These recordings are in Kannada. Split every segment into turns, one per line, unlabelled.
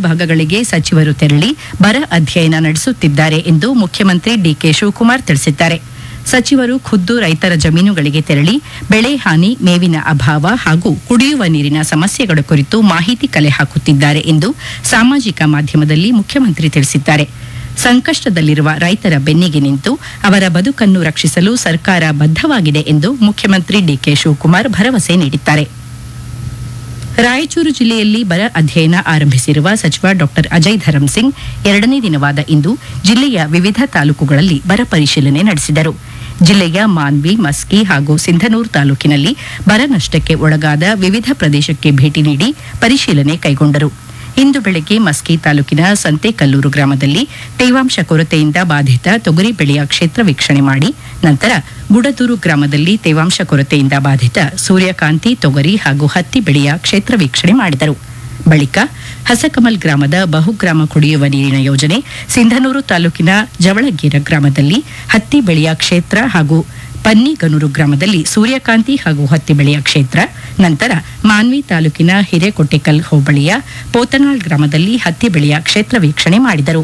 ಭಾಗಗಳಿಗೆ ಸಚಿವರು ತೆರಳಿ ಬರ ಅಧ್ಯಯನ ನಡೆಸುತ್ತಿದ್ದಾರೆ ಎಂದು ಮುಖ್ಯಮಂತ್ರಿ ಡಿಕೆ ಶಿವಕುಮಾರ್ ತಿಳಿಸಿದ್ದಾರೆ ಸಚಿವರು ಖುದ್ದು ರೈತರ ಜಮೀನುಗಳಿಗೆ ತೆರಳಿ ಬೆಳೆ ಹಾನಿ ಮೇವಿನ ಅಭಾವ ಹಾಗೂ ಕುಡಿಯುವ ನೀರಿನ ಸಮಸ್ಯೆಗಳ ಕುರಿತು ಮಾಹಿತಿ ಕಲೆ ಹಾಕುತ್ತಿದ್ದಾರೆ ಎಂದು ಸಾಮಾಜಿಕ ಮಾಧ್ಯಮದಲ್ಲಿ ಮುಖ್ಯಮಂತ್ರಿ ತಿಳಿಸಿದ್ದಾರೆ ಸಂಕಷ್ಟದಲ್ಲಿರುವ ರೈತರ ಬೆನ್ನಿಗೆ ನಿಂತು ಅವರ ಬದುಕನ್ನು ರಕ್ಷಿಸಲು ಸರ್ಕಾರ ಬದ್ಧವಾಗಿದೆ ಎಂದು ಮುಖ್ಯಮಂತ್ರಿ ಡಿಕೆ ಶಿವಕುಮಾರ್ ಭರವಸೆ ನೀಡಿದ್ದಾರೆ ರಾಯಚೂರು ಜಿಲ್ಲೆಯಲ್ಲಿ ಬರ ಅಧ್ಯಯನ ಆರಂಭಿಸಿರುವ ಸಚಿವ ಡಾಕ್ಟರ್ ಅಜಯ್ ಧರಂ ಸಿಂಗ್ ಎರಡನೇ ದಿನವಾದ ಇಂದು ಜಿಲ್ಲೆಯ ವಿವಿಧ ತಾಲೂಕುಗಳಲ್ಲಿ ಬರ ಪರಿಶೀಲನೆ ನಡೆಸಿದರು ಜಿಲ್ಲೆಯ ಮಾನ್ವಿ ಮಸ್ಕಿ ಹಾಗೂ ಸಿಂಧನೂರು ತಾಲೂಕಿನಲ್ಲಿ ಬರ ನಷ್ಟಕ್ಕೆ ಒಳಗಾದ ವಿವಿಧ ಪ್ರದೇಶಕ್ಕೆ ಭೇಟಿ ನೀಡಿ ಪರಿಶೀಲನೆ ಕೈಗೊಂಡರು ಇಂದು ಬೆಳಗ್ಗೆ ಮಸ್ಕಿ ತಾಲೂಕಿನ ಸಂತೆಕಲ್ಲೂರು ಗ್ರಾಮದಲ್ಲಿ ತೇವಾಂಶ ಕೊರತೆಯಿಂದ ಬಾಧಿತ ತೊಗರಿ ಬೆಳೆಯ ಕ್ಷೇತ್ರ ವೀಕ್ಷಣೆ ಮಾಡಿ ನಂತರ ಗುಡದೂರು ಗ್ರಾಮದಲ್ಲಿ ತೇವಾಂಶ ಕೊರತೆಯಿಂದ ಬಾಧಿತ ಸೂರ್ಯಕಾಂತಿ ತೊಗರಿ ಹಾಗೂ ಹತ್ತಿ ಬೆಳೆಯ ಕ್ಷೇತ್ರ ವೀಕ್ಷಣೆ ಮಾಡಿದರು ಬಳಿಕ ಹಸಕಮಲ್ ಗ್ರಾಮದ ಬಹುಗ್ರಾಮ ಕುಡಿಯುವ ನೀರಿನ ಯೋಜನೆ ಸಿಂಧನೂರು ತಾಲೂಕಿನ ಜವಳಗೀರ ಗ್ರಾಮದಲ್ಲಿ ಹತ್ತಿ ಬೆಳೆಯ ಕ್ಷೇತ್ರ ಹಾಗೂ ಪನ್ನಿಗನೂರು ಗ್ರಾಮದಲ್ಲಿ ಸೂರ್ಯಕಾಂತಿ ಹಾಗೂ ಹತ್ತಿ ಬೆಳೆಯ ಕ್ಷೇತ್ರ ನಂತರ ಮಾನ್ವಿ ತಾಲೂಕಿನ ಹಿರೇಕೊಟ್ಟೆಕಲ್ ಹೋಬಳಿಯ ಪೋತನಾಳ್ ಗ್ರಾಮದಲ್ಲಿ ಹತ್ತಿ ಬೆಳೆಯ ಕ್ಷೇತ್ರ ವೀಕ್ಷಣೆ ಮಾಡಿದರು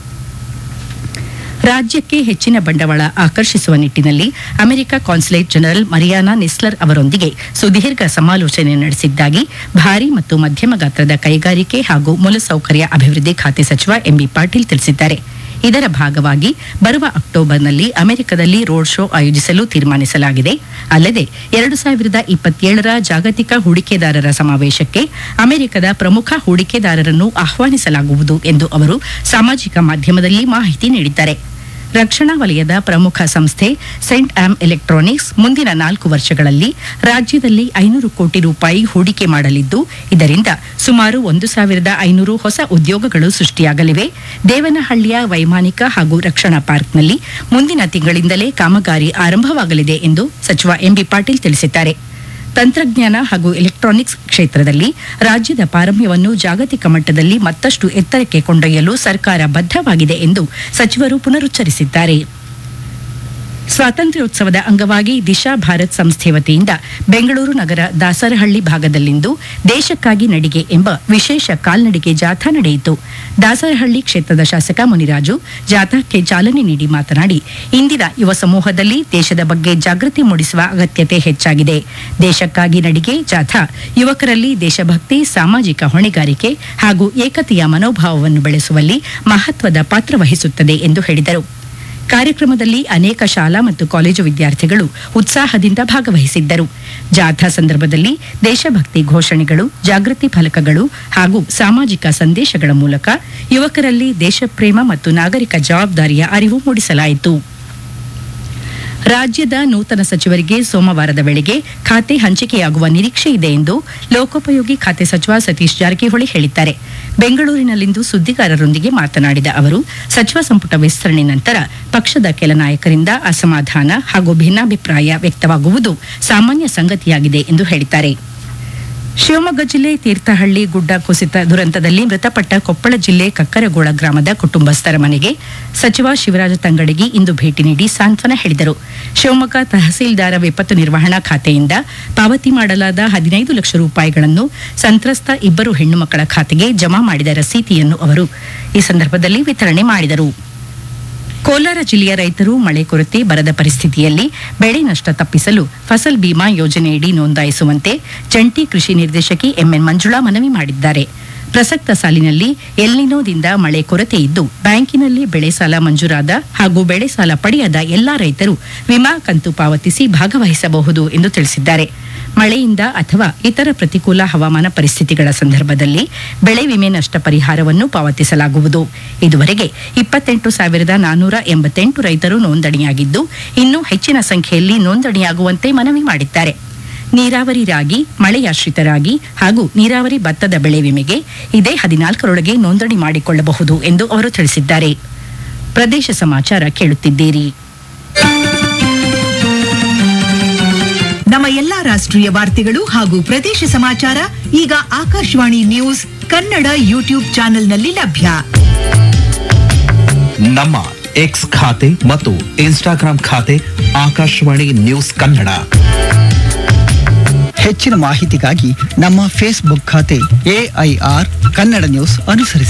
ರಾಜ್ಯಕ್ಕೆ ಹೆಚ್ಚಿನ ಬಂಡವಾಳ ಆಕರ್ಷಿಸುವ ನಿಟ್ಟಿನಲ್ಲಿ America consulate general Mariana Nisler ಅವರೊಂದಿಗೆ ಸುದೀರ್ಘ ಸಮಾಲೋಚನೆ ನಡೆಸಿದ್ದಾಗಿ ಭಾರಿ ಮತ್ತು ಮಧ್ಯಮ ಗಾತ್ರದ ಕೈಗಾರಿಕೆ ಹಾಗೂ ಮೂಲಸೌಕರ್ಯ ಅಭಿವೃದ್ಧಿ ಖಾತೆ ಸಚಿವ ಎಂಬಿ ಪಾಟೀಲ್ ತಿಳಿಸಿದ್ದಾರೆ ಇದರ ಭಾಗವಾಗಿ ಬರುವ ಅಕ್ಟೋಬರ್ನಲ್ಲಿ ಅಮೆರಿಕದಲ್ಲಿ ರೋಡ್ ಶೋ ಆಯೋಜಿಸಲು ತೀರ್ಮಾನಿಸಲಾಗಿದೆ ಅಲ್ಲದೆ ಎರಡು ಸಾವಿರದ ಇಪ್ಪತ್ತೇಳರ ಜಾಗತಿಕ ಹೂಡಿಕೆದಾರರ ಸಮಾವೇಶಕ್ಕೆ ಅಮೆರಿಕದ ಪ್ರಮುಖ ಹೂಡಿಕೆದಾರರನ್ನು ಆಹ್ವಾನಿಸಲಾಗುವುದು ಎಂದು ಅವರು ಸಾಮಾಜಿಕ ಮಾಧ್ಯಮದಲ್ಲಿ ಮಾಹಿತಿ ನೀಡಿದ್ದಾರೆ ರಕ್ಷಣಾ ವಲಯದ ಪ್ರಮುಖ ಸಂಸ್ಥೆ ಸೆಂಟ್ ಆಮ್ ಎಲೆಕ್ಟ್ರಾನಿಕ್ಸ್ ಮುಂದಿನ ನಾಲ್ಕು ವರ್ಷಗಳಲ್ಲಿ ರಾಜ್ಯದಲ್ಲಿ ಐನೂರು ಕೋಟಿ ರೂಪಾಯಿ ಹೂಡಿಕೆ ಮಾಡಲಿದ್ದು ಇದರಿಂದ ಸುಮಾರು ಒಂದು ಸಾವಿರದ ಐನೂರು ಹೊಸ ಉದ್ಯೋಗಗಳು ಸೃಷ್ಟಿಯಾಗಲಿವೆ ದೇವನಹಳ್ಳಿಯ ವೈಮಾನಿಕ ಹಾಗೂ ರಕ್ಷಣಾ ಪಾರ್ಕ್ನಲ್ಲಿ ಮುಂದಿನ ತಿಂಗಳಿಂದಲೇ ಕಾಮಗಾರಿ ಆರಂಭವಾಗಲಿದೆ ಎಂದು ಸಚಿವ ಎಂಬಿ ಪಾಟೀಲ್ ತಿಳಿಸಿದ್ದಾರೆ ತಂತ್ರಜ್ಞಾನ ಹಾಗೂ ಎಲೆಕ್ಟ್ರಾನಿಕ್ಸ್ ಕ್ಷೇತ್ರದಲ್ಲಿ ರಾಜ್ಯದ ಪಾರಮ್ಯವನ್ನು ಜಾಗತಿಕ ಮಟ್ಟದಲ್ಲಿ ಮತ್ತಷ್ಟು ಎತ್ತರಕ್ಕೆ ಕೊಂಡೊಯ್ಯಲು ಸರ್ಕಾರ ಬದ್ಧವಾಗಿದೆ ಎಂದು ಸಚಿವರು ಪುನರುಚ್ಚರಿಸಿದ್ದಾರೆ ಸ್ವಾತಂತ್ರ್ಯೋತ್ಸವದ ಅಂಗವಾಗಿ ದಿಶಾ ಭಾರತ್ ಸಂಸ್ಥೆ ವತಿಯಿಂದ ಬೆಂಗಳೂರು ನಗರ ದಾಸರಹಳ್ಳಿ ಭಾಗದಲ್ಲಿಂದು ದೇಶಕ್ಕಾಗಿ ನಡಿಗೆ ಎಂಬ ವಿಶೇಷ ಕಾಲ್ನಡಿಗೆ ಜಾಥಾ ನಡೆಯಿತು ದಾಸರಹಳ್ಳಿ ಕ್ಷೇತ್ರದ ಶಾಸಕ ಮುನಿರಾಜು ಜಾಥಾಕ್ಕೆ ಚಾಲನೆ ನೀಡಿ ಮಾತನಾಡಿ ಇಂದಿನ ಯುವ ಸಮೂಹದಲ್ಲಿ ದೇಶದ ಬಗ್ಗೆ ಜಾಗೃತಿ ಮೂಡಿಸುವ ಅಗತ್ಯತೆ ಹೆಚ್ಚಾಗಿದೆ ದೇಶಕ್ಕಾಗಿ ನಡಿಗೆ ಜಾಥಾ ಯುವಕರಲ್ಲಿ ದೇಶಭಕ್ತಿ ಸಾಮಾಜಿಕ ಹೊಣೆಗಾರಿಕೆ ಹಾಗೂ ಏಕತೆಯ ಮನೋಭಾವವನ್ನು ಬೆಳೆಸುವಲ್ಲಿ ಮಹತ್ವದ ಪಾತ್ರ ವಹಿಸುತ್ತದೆ ಎಂದು ಹೇಳಿದರು ಕಾರ್ಯಕ್ರಮದಲ್ಲಿ ಅನೇಕ ಶಾಲಾ ಮತ್ತು ಕಾಲೇಜು ವಿದ್ಯಾರ್ಥಿಗಳು ಉತ್ಸಾಹದಿಂದ ಭಾಗವಹಿಸಿದ್ದರು ಜಾಥಾ ಸಂದರ್ಭದಲ್ಲಿ ದೇಶಭಕ್ತಿ ಘೋಷಣೆಗಳು ಜಾಗೃತಿ ಫಲಕಗಳು ಹಾಗೂ ಸಾಮಾಜಿಕ ಸಂದೇಶಗಳ ಮೂಲಕ ಯುವಕರಲ್ಲಿ ದೇಶಪ್ರೇಮ ಮತ್ತು ನಾಗರಿಕ ಜವಾಬ್ದಾರಿಯ ಅರಿವು ಮೂಡಿಸಲಾಯಿತು ರಾಜ್ಯದ ನೂತನ ಸಚಿವರಿಗೆ ಸೋಮವಾರದ ವೇಳೆಗೆ ಖಾತೆ ಹಂಚಿಕೆಯಾಗುವ ನಿರೀಕ್ಷೆ ಇದೆ ಎಂದು ಲೋಕೋಪಯೋಗಿ ಖಾತೆ ಸಚಿವ ಸತೀಶ್ ಜಾರಕಿಹೊಳಿ ಹೇಳಿದ್ದಾರೆ ಬೆಂಗಳೂರಿನಲ್ಲಿಂದು ಸುದ್ದಿಗಾರರೊಂದಿಗೆ ಮಾತನಾಡಿದ ಅವರು ಸಚಿವ ಸಂಪುಟ ವಿಸ್ತರಣೆ ನಂತರ ಪಕ್ಷದ ಕೆಲ ನಾಯಕರಿಂದ ಅಸಮಾಧಾನ ಹಾಗೂ ಭಿನ್ನಾಭಿಪ್ರಾಯ ವ್ಯಕ್ತವಾಗುವುದು ಸಾಮಾನ್ಯ ಸಂಗತಿಯಾಗಿದೆ ಎಂದು ಹೇಳಿದ್ದಾರೆ ಶಿವಮೊಗ್ಗ ಜಿಲ್ಲೆ ತೀರ್ಥಹಳ್ಳಿ ಗುಡ್ಡ ಕುಸಿತ ದುರಂತದಲ್ಲಿ ಮೃತಪಟ್ಟ ಕೊಪ್ಪಳ ಜಿಲ್ಲೆ ಕಕ್ಕರಗೋಳ ಗ್ರಾಮದ ಕುಟುಂಬಸ್ಥರ ಮನೆಗೆ ಸಚಿವ ಶಿವರಾಜ ತಂಗಡಗಿ ಇಂದು ಭೇಟಿ ನೀಡಿ ಸಾಂತ್ವನ ಹೇಳಿದರು ಶಿವಮೊಗ್ಗ ತಹಸೀಲ್ದಾರ ವಿಪತ್ತು ನಿರ್ವಹಣಾ ಖಾತೆಯಿಂದ ಪಾವತಿ ಮಾಡಲಾದ ಹದಿನೈದು ಲಕ್ಷ ರೂಪಾಯಿಗಳನ್ನು ಸಂತ್ರಸ್ತ ಇಬ್ಬರು ಹೆಣ್ಣು ಮಕ್ಕಳ ಖಾತೆಗೆ ಜಮಾ ಮಾಡಿದ ರಸೀತಿಯನ್ನು ಅವರು ಈ ಸಂದರ್ಭದಲ್ಲಿ ವಿತರಣೆ ಮಾಡಿದರು ಕೋಲಾರ ಜಿಲ್ಲೆಯ ರೈತರು ಮಳೆ ಕೊರತೆ ಬರದ ಪರಿಸ್ಥಿತಿಯಲ್ಲಿ ಬೆಳೆ ನಷ್ಟ ತಪ್ಪಿಸಲು ಫಸಲ್ ಬಿಮಾ ಯೋಜನೆಯಡಿ ನೋಂದಾಯಿಸುವಂತೆ ಜಂಟಿ ಕೃಷಿ ನಿರ್ದೇಶಕಿ ಎಂಎನ್ ಮಂಜುಳಾ ಮನವಿ ಮಾಡಿದ್ದಾರೆ ಪ್ರಸಕ್ತ ಸಾಲಿನಲ್ಲಿ ಎಲ್ನಿನೋದಿಂದ ಮಳೆ ಕೊರತೆ ಇದ್ದು ಬ್ಯಾಂಕಿನಲ್ಲಿ ಬೆಳೆ ಸಾಲ ಮಂಜೂರಾದ ಹಾಗೂ ಬೆಳೆ ಸಾಲ ಪಡೆಯದ ಎಲ್ಲಾ ರೈತರು ವಿಮಾ ಕಂತು ಪಾವತಿಸಿ ಭಾಗವಹಿಸಬಹುದು ಎಂದು ತಿಳಿಸಿದ್ದಾರೆ ಮಳೆಯಿಂದ ಅಥವಾ ಇತರ ಪ್ರತಿಕೂಲ ಹವಾಮಾನ ಪರಿಸ್ಥಿತಿಗಳ ಸಂದರ್ಭದಲ್ಲಿ ಬೆಳೆ ವಿಮೆ ನಷ್ಟ ಪರಿಹಾರವನ್ನು ಪಾವತಿಸಲಾಗುವುದು ಇದುವರೆಗೆ ಇಪ್ಪತ್ತೆಂಟು ಸಾವಿರದ ನಾನ್ನೂರ ಎಂಬತ್ತೆಂಟು ರೈತರು ನೋಂದಣಿಯಾಗಿದ್ದು ಇನ್ನೂ ಹೆಚ್ಚಿನ ಸಂಖ್ಯೆಯಲ್ಲಿ ನೋಂದಣಿಯಾಗುವಂತೆ ಮನವಿ ಮಾಡಿದ್ದಾರೆ ನೀರಾವರಿ ರಾಗಿ ಮಳೆಯಾಶ್ರಿತ ರಾಗಿ ಹಾಗೂ ನೀರಾವರಿ ಭತ್ತದ ಬೆಳೆ ವಿಮೆಗೆ ಇದೇ ಹದಿನಾಲ್ಕರೊಳಗೆ ನೋಂದಣಿ ಮಾಡಿಕೊಳ್ಳಬಹುದು ಎಂದು ಅವರು ತಿಳಿಸಿದ್ದಾರೆ ಪ್ರದೇಶ ಸಮಾಚಾರ ಕೇಳುತ್ತಿದ್ದೀರಿ
ನಮ್ಮ ಎಲ್ಲಾ ರಾಷ್ಟ್ರೀಯ ವಾರ್ತೆಗಳು ಹಾಗೂ ಪ್ರದೇಶ ಸಮಾಚಾರ ಈಗ ಆಕಾಶವಾಣಿ ನ್ಯೂಸ್ ಕನ್ನಡ ಯೂಟ್ಯೂಬ್ ಚಾನೆಲ್ನಲ್ಲಿ ಲಭ್ಯ
ನಮ್ಮ ಎಕ್ಸ್ ಖಾತೆ ಮತ್ತು ಇನ್ಸ್ಟಾಗ್ರಾಂ ಖಾತೆ ಆಕಾಶವಾಣಿ ನ್ಯೂಸ್ ಕನ್ನಡ
ಹೆಚ್ಚಿನ ಮಾಹಿತಿಗಾಗಿ ನಮ್ಮ ಫೇಸ್ಬುಕ್ ಖಾತೆ ಎಐಆರ್ ಕನ್ನಡ ನ್ಯೂಸ್ ಅನುಸರಿಸಿ